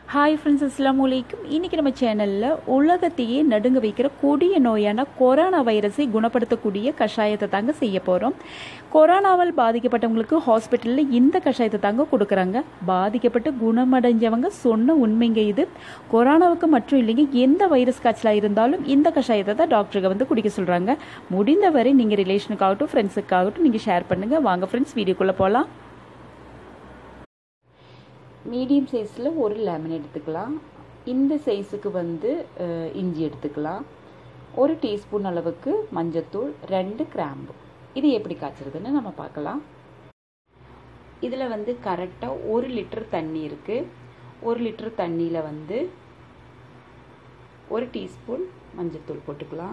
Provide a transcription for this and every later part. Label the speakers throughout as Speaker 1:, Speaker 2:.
Speaker 1: hi friends அஸ்லாம் வலைக்கும் இன்றைக்கி நம்ம சேனலில் உலகத்தையே நடுங்க வைக்கிற கொடிய நோயான கொரோனா வைரஸை குணப்படுத்தக்கூடிய கஷாயத்தை தாங்க செய்ய போகிறோம் கொரோனாவால் பாதிக்கப்பட்டவங்களுக்கு ஹாஸ்பிட்டலில் இந்த கஷாயத்தை தாங்க கொடுக்குறாங்க பாதிக்கப்பட்டு குணமடைஞ்சவங்க சொன்ன உண்மைங்க இது கொரோனாவுக்கு மட்டும் இல்லைங்க எந்த வைரஸ் காய்ச்சலாக இருந்தாலும் இந்த கஷாயத்தை தான் டாக்டருக்கு வந்து குடிக்க சொல்கிறாங்க முடிந்தவரை நீங்கள் ரிலேஷனுக்காகட்டும் ஃப்ரெண்ட்ஸுக்காகட்டும் நீங்கள் ஷேர் பண்ணுங்கள் வாங்க ஃப்ரெண்ட்ஸ் வீடியோக்குள்ளே போகலாம் மீடியம் சைஸில் ஒரு லெமன் எடுத்துக்கலாம் இந்த சைஸுக்கு வந்து அஹ், இஞ்சி எடுத்துக்கலாம் ஒரு டீஸ்பூன் அளவுக்கு மஞ்சத்தூள் ரெண்டு கிராம்பு இது எப்படி காய்ச்சறதுன்னு நம்ம பார்க்கலாம் இதில் வந்து கரெக்டாக ஒரு லிட்டர் தண்ணி இருக்குது ஒரு லிட்டர் தண்ணியில் வந்து ஒரு டீஸ்பூன் மஞ்சத்தூள் போட்டுக்கலாம்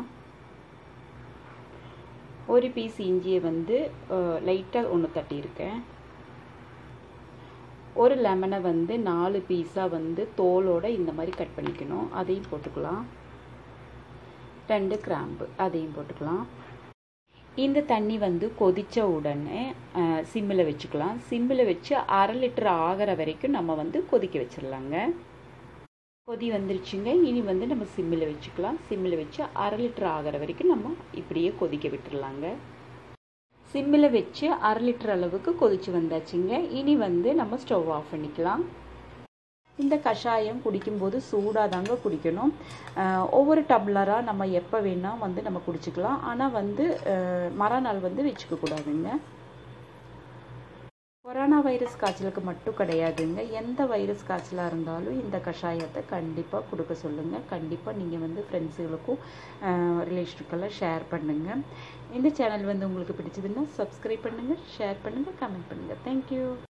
Speaker 1: ஒரு பீஸ் இஞ்சியை வந்து லைட்டாக ஒன்று தட்டியிருக்கேன் ஒரு லெமனை வந்து நாலு பீஸாக வந்து தோலோட இந்த மாதிரி கட் பண்ணிக்கணும் அதையும் போட்டுக்கலாம் ரெண்டு கிராம்பு அதையும் போட்டுக்கலாம் இந்த தண்ணி வந்து கொதித்த உடனே சிம்மில் வச்சுக்கலாம் சிம்மில் வச்சு அரை லிட்டர் ஆகிற வரைக்கும் நம்ம வந்து கொதிக்க வச்சிடலாங்க கொதி வந்துருச்சுங்க இனி வந்து நம்ம சிம்மில் வச்சுக்கலாம் சிம்மில் வச்சு அரை லிட்டர் ஆகிற வரைக்கும் நம்ம இப்படியே கொதிக்க விட்டுடலாங்க சிம்மில் வச்சு அரை லிட்டர் அளவுக்கு கொதிச்சு வந்தாச்சுங்க இனி வந்து நம்ம ஸ்டவ் ஆஃப் பண்ணிக்கலாம் இந்த கஷாயம் குடிக்கும்போது சூடாக தாங்க குடிக்கணும் அஹ் ஒவ்வொரு டம்ளராக நம்ம எப்போ வேணால் வந்து நம்ம குடிச்சிக்கலாம் ஆனால் வந்து அஹ் மறுநாள் வந்து வச்சுக்க கூடாதுங்க கொரோனா வைரஸ் காய்ச்சலுக்கு மட்டும் கிடையாதுங்க எந்த வைரஸ் காய்ச்சலாக இருந்தாலும் இந்த கஷாயத்தை கண்டிப்பாக கொடுக்க சொல்லுங்கள் கண்டிப்பாக நீங்கள் வந்து ஃப்ரெண்ட்ஸுகளுக்கும் ரிலேஷனுக்கெல்லாம் ஷேர் பண்ணுங்கள் இந்த சேனல் வந்து உங்களுக்கு பிடிச்சதுன்னா சப்ஸ்கிரைப் பண்ணுங்கள் ஷேர் பண்ணுங்கள் கமெண்ட் பண்ணுங்கள் தேங்க்யூ